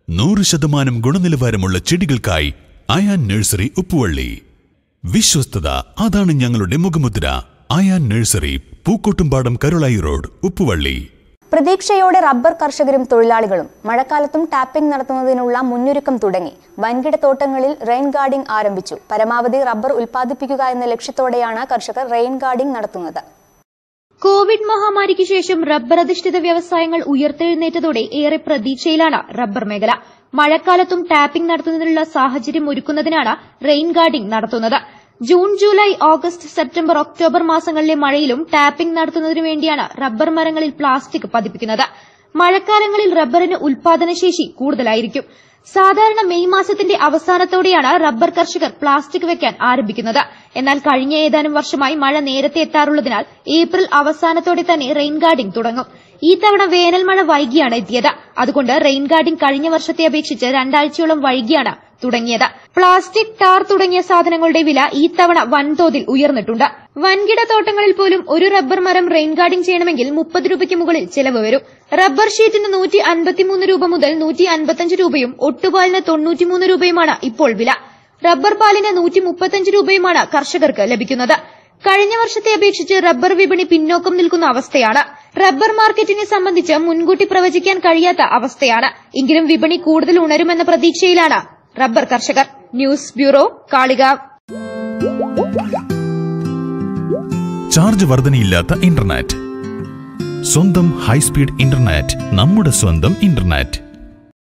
നൂറ് ശതമാനം ഗുണനിലവാരമുള്ള ചെടികൾക്കായി അയാൻ നഴ്സറി ഉപ്പുവള്ളി വിശ്വസ്തത അതാണ് ഞങ്ങളുടെ മുഖമുദ്ര അയാൻ നഴ്സറി പൂക്കോട്ടുംപാടം കരുളായി റോഡ് ഉപ്പുവള്ളി പ്രതീക്ഷയോടെ റബ്ബർ കർഷകരും തൊഴിലാളികളും മഴക്കാലത്തും ടാപ്പിംഗ് നടത്തുന്നതിനുള്ള മുന്നൊരുക്കം തുടങ്ങി വൻകിട തോട്ടങ്ങളിൽ റെയിൻ ഗാർഡിംഗ് ആരംഭിച്ചു പരമാവധി റബ്ബർ ഉൽപ്പാദിപ്പിക്കുക എന്ന ലക്ഷ്യത്തോടെയാണ് കർഷകർ റെയിൻ ഗാർഡിംഗ് നടത്തുന്നത് കോവിഡ് മഹാമാരിക്ക് ശേഷം റബ്ബർ അധിഷ്ഠിത വ്യവസായങ്ങൾ ഉയർത്തെഴുന്നേറ്റതോടെ ഏറെ പ്രതീക്ഷയിലാണ് റബ്ബർ മേഖല മഴക്കാലത്തും ടാപ്പിംഗ് നടത്തുന്നതിനുള്ള സാഹചര്യം ഒരുക്കുന്നതിനാണ് റെയിൻ ഗാർഡിംഗ് നടത്തുന്നത് June July August September October മാസങ്ങളിലെ മഴയിലും ടാപ്പിംഗ് നടത്തുന്നതിനു വേണ്ടിയാണ് റബ്ബർ മരങ്ങളിൽ പ്ലാസ്റ്റിക് പതിപ്പിക്കുന്നത് മഴക്കാലങ്ങളിൽ റബ്ബറിന് ഉൽപാദനശേഷി കൂടുതലായിരിക്കും സാധാരണ മെയ് മാസത്തിന്റെ അവസാനത്തോടെയാണ് റബ്ബർ കർഷകർ പ്ലാസ്റ്റിക് വെക്കാൻ ആരംഭിക്കുന്നത് എന്നാൽ കഴിഞ്ഞ ഏതാനും വർഷമായി മഴ നേരത്തെ എത്താറുള്ളതിനാൽ ഏപ്രിൽ അവസാനത്തോടെ തന്നെ റെയിൻ ഗാർഡിംഗ് തുടങ്ങും ഈ തവണ വേനൽ മഴ വൈകിയാണ് എത്തിയത് അതുകൊണ്ട് റെയിൻ ഗാർഡിംഗ് കഴിഞ്ഞ വർഷത്തെ അപേക്ഷിച്ച് രണ്ടാഴ്ചയോളം വൈകിയാണ് തുടങ്ങിയത് പ്ലാസ്റ്റിക് ടാർ തുടങ്ങിയ സാധനങ്ങളുടെ വില ഈ തവണ വൻതോതിൽ ഉയർന്നിട്ടുണ്ട് വൻകിട തോട്ടങ്ങളിൽ പോലും ഒരു റബ്ബർ മരം റെയിൻ ഗാർഡിംഗ് ചെയ്യണമെങ്കിൽ മുപ്പത് രൂപയ്ക്ക് മുകളിൽ ചെലവ് വരും റബ്ബർ ഷീറ്റിന് നൂറ്റി അൻപത്തിമൂന്ന് രൂപ മുതൽ നൂറ്റി അൻപത്തഞ്ച് രൂപയും ഒട്ടുപാലിന് തൊണ്ണൂറ്റിമൂന്ന് രൂപയുമാണ് ഇപ്പോൾ വില റബ്ബർ പാലിന് നൂറ്റി മുപ്പത്തഞ്ച് രൂപയുമാണ് കർഷകർക്ക് ലഭിക്കുന്നത് കഴിഞ്ഞ വർഷത്തെ അപേക്ഷിച്ച് റബ്ബർ വിപണി പിന്നോക്കം നിൽക്കുന്ന അവസ്ഥയാണ് റബ്ബർ മാർക്കറ്റിനെ സംബന്ധിച്ച് മുൻകൂട്ടി പ്രവചിക്കാൻ കഴിയാത്ത അവസ്ഥയാണ് എങ്കിലും വിപണി കൂടുതൽ ഉണരുമെന്ന പ്രതീക്ഷയിലാണ് റബ്ബർ കർഷകർ ന്യൂസ് ബ്യൂറോ കാളികാവ് ചാർജ് വർധനയില്ലാത്ത ഇന്റർനെറ്റ് സ്വന്തം ഹൈസ്പീഡ് ഇന്റർനെറ്റ് നമ്മുടെ സ്വന്തം ഇന്റർനെറ്റ്